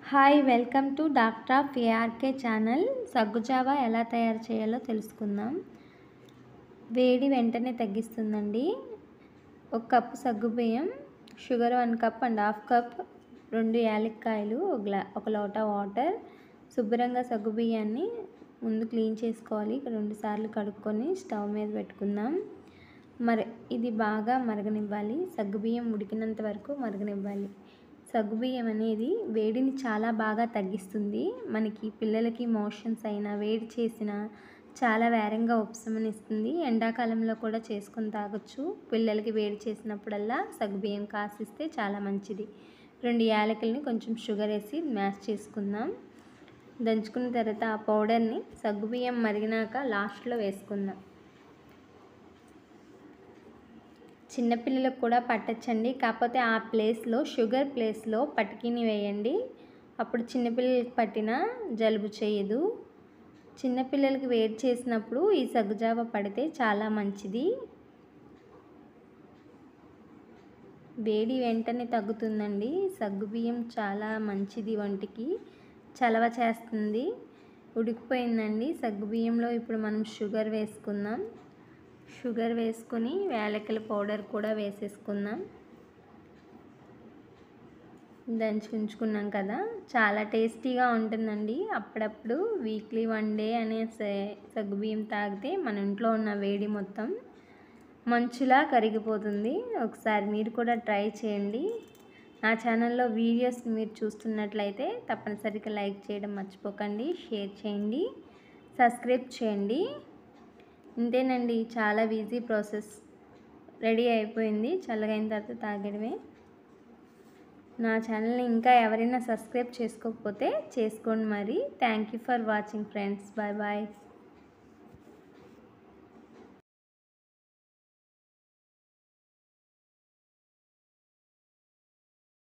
hi welcome to doctor of ARK channel సగ్గుజావా ఎలా తయారు చేయాలో తెలుసుకుందాం వేడి వెంటనే తగ్గిస్తుందండి ఒక కప్పు సగ్గుబియ్యం sugar one cup and half cup రెండు యాలక్కాయలు ఒక గ్లా ఒక లోటా వాటర్ శుభ్రంగా సగ్గుబియ్యాన్ని ముందు క్లీన్ చేసుకోవాలి రెండు సార్లు కడుక్కొని స్టవ్ మీద పెట్టుకుందాం మరి ఇది బాగా మరగనివ్వాలి సగ్గుబియ్యం ఉడికినంత వరకు మరగనివ్వాలి సగ్గుబియ్యం అనేది వేడిని చాలా బాగా తగ్గిస్తుంది మనకి పిల్లలకి మోషన్స్ అయినా వేడి చేసిన చాలా వేరంగా ఉపశమనిస్తుంది ఎండాకాలంలో కూడా చేసుకొని తాగొచ్చు పిల్లలకి వేడి చేసినప్పుడల్లా సగ్గుబియ్యం కాసిస్తే చాలా మంచిది రెండు యాలకుల్ని కొంచెం షుగర్ వేసి మ్యాష్ చేసుకుందాం దంచుకున్న తర్వాత ఆ పౌడర్ని సగ్గుబియ్యం మరిగినాక లాస్ట్లో వేసుకుందాం చిన్నపిల్లలకు కూడా పట్టచ్చండి కాకపోతే ఆ ప్లేస్లో షుగర్ ప్లేస్లో పటికిని వేయండి అప్పుడు చిన్నపిల్లలకి పట్టిన జలుబు చేయదు చిన్నపిల్లలకి వేడి చేసినప్పుడు ఈ సగ్గుజావ పడితే చాలా మంచిది వేడి వెంటనే తగ్గుతుందండి సగ్గుబియ్యం చాలా మంచిది వంటికి చలవ చేస్తుంది ఉడికిపోయిందండి సగ్గుబియ్యంలో ఇప్పుడు మనం షుగర్ వేసుకుందాం షుగర్ వేసుకుని యాలకుల పౌడర్ కూడా వేసేసుకుందాం దంచి ఉంచుకున్నాం కదా చాలా టేస్టీగా ఉంటుందండి అప్పుడప్పుడు వీక్లీ వన్ డే అనే సగ్గుబియ్యం తాగితే మన ఇంట్లో ఉన్న వేడి మొత్తం మంచులా కరిగిపోతుంది ఒకసారి మీరు కూడా ట్రై చేయండి నా ఛానల్లో వీడియోస్ మీరు చూస్తున్నట్లయితే తప్పనిసరిగా లైక్ చేయడం మర్చిపోకండి షేర్ చేయండి సబ్స్క్రైబ్ చేయండి ఇంతేనండి చాలా ఈజీ ప్రాసెస్ రెడీ అయిపోయింది చల్లగైన తర్వాత తాగడమే నా ఛానల్ని ఇంకా ఎవరైనా సబ్స్క్రైబ్ చేసుకోకపోతే చేసుకోండి మరి thank you for watching friends bye bye